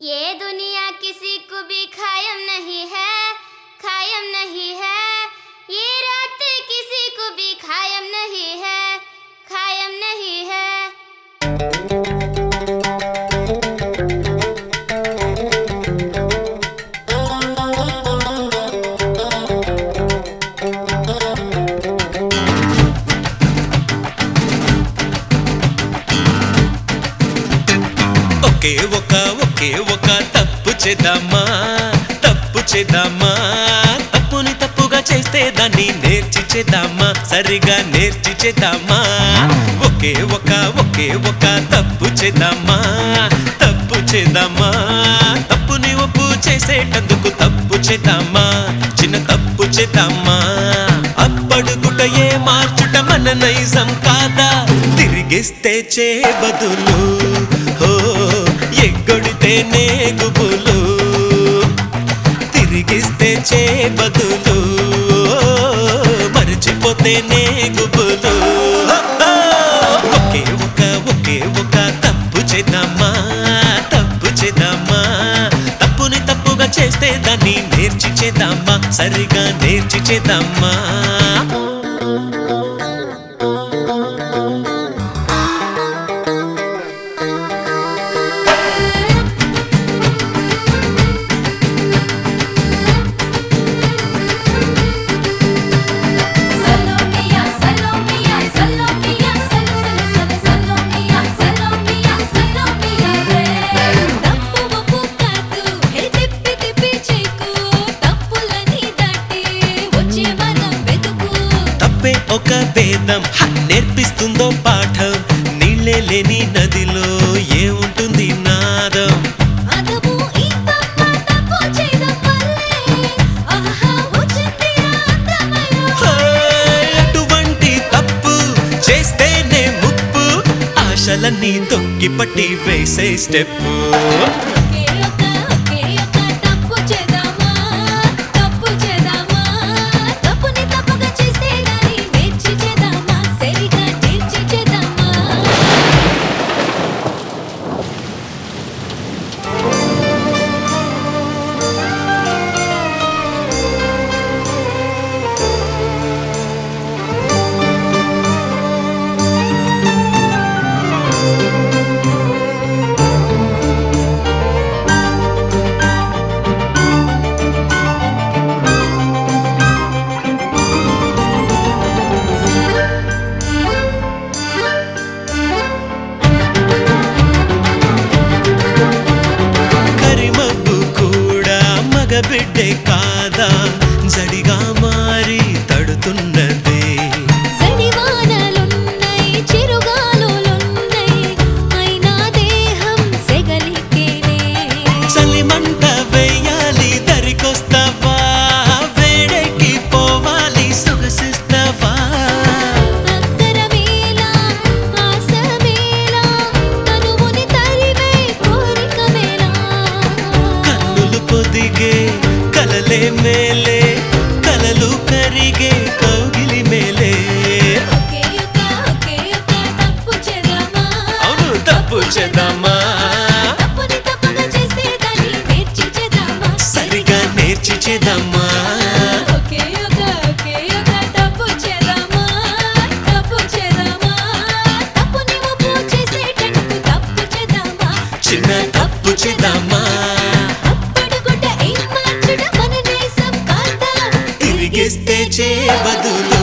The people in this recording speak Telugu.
ये दुनिया किसी को भी कायम नहीं है कायम नहीं है ये रात किसी को भी कायम नहीं है कायम नहीं है ఒకే ఒక ఒకే ఒక తప్పు చేద్దామా తప్పు చేద్దామా తప్పుని తప్పుగా చేస్తే దాన్ని నేర్చి చేద్దామా సరిగా నేర్చి చేద్దామా ఒకే ఒక ఒకే ఒక తప్పు చేద్దామా తప్పు చేద్దామా తప్పుని ఒప్పు చేసేటందుకు తప్పు చేద్దామా చిన్న తప్పు చేద్దామా అప్పడుగుట ఏ మార్చుట మన నైజం కాదా తిరిగిస్తే చే బదులు హో ఎగ్గొడితేనే గుబులు తిరిగిస్తే చే బదులు మరిచిపోతేనే గుబులు హో, హో. ఒకే ఒక ఒకే ఒక తప్పు చేద్దామా తప్పు చేద్దామా తప్పుని తప్పుగా చేస్తే దాన్ని నేర్చి చేద్దామా సరిగా నేర్చి చేద్దామా Salomia, Salomia, Salomia, Sal Sal Sal Salomia, Salomia, Salomia రే తప్పు ఒప్పు కాదు హే తిప్పి తిప్పి చేకు తప్పులని దాటి వచ్చే మనం వెతుకు తప్పే ఒక వేదం హ, నేర్పిస్తుందో పాఠం నీళ్ళే లేని నదిలో ఏముంటుంది నాదం అదము ఈ తప్ప తప్పు చేయడం వల్లే ఆహా వచ్చింది అందమైన హాయ్, అటువంటి తప్పు చేస్తేనే ముప్పు ఆశలన్నీ తొక్కి పట్టి వేసే స్టెప్ ఒకే ఒక ఒకే ఒక తప్పు చేద్దామా తప్పు చేద్దామా తప్పుని తప్పుగా చేస్తే గాని నేర్చి చేద్దామా సరిగా నేర్చి చేద్దామా కరిమబ్బు కూడా మగబిడ్డే కాదా జడిగా మారి తడుతున్నదే సడివానలున్నై చిరుగాలులున్నై అయినా దేహం సెగలికేనే చలిమంట వేయాలి దరికొస్తావా వేడెక్కి పోవాలి సొగసిస్తావా అక్కర వేళ ఆశ వేళ తనువుని తరివే కోరిక వేళ కన్నులు పొదిగే కలలే మేలే కలలు కరిగే కౌగిలి మేలే ఒకే ఒక ఒకే ఒక తప్పు చేద్దామా అవును తప్పు చేద్దామా తప్పుని తప్పుగా చేస్తే దాన్ని నేర్చి చేద్దామా సరిగా నేర్చి చేద్దామా ఒకే ఒక ఒకే ఒక తప్పు చేద్దామా తప్పు చేద్దామా తప్పుని ఒప్పు చేసేటందుకు తప్పు చేద్దామా చిన్న తప్పు చేద్దామా అప్పడుగుట ఏం మార్చడం మన నేసం కాదా తిరిగిస్తే చే బదులు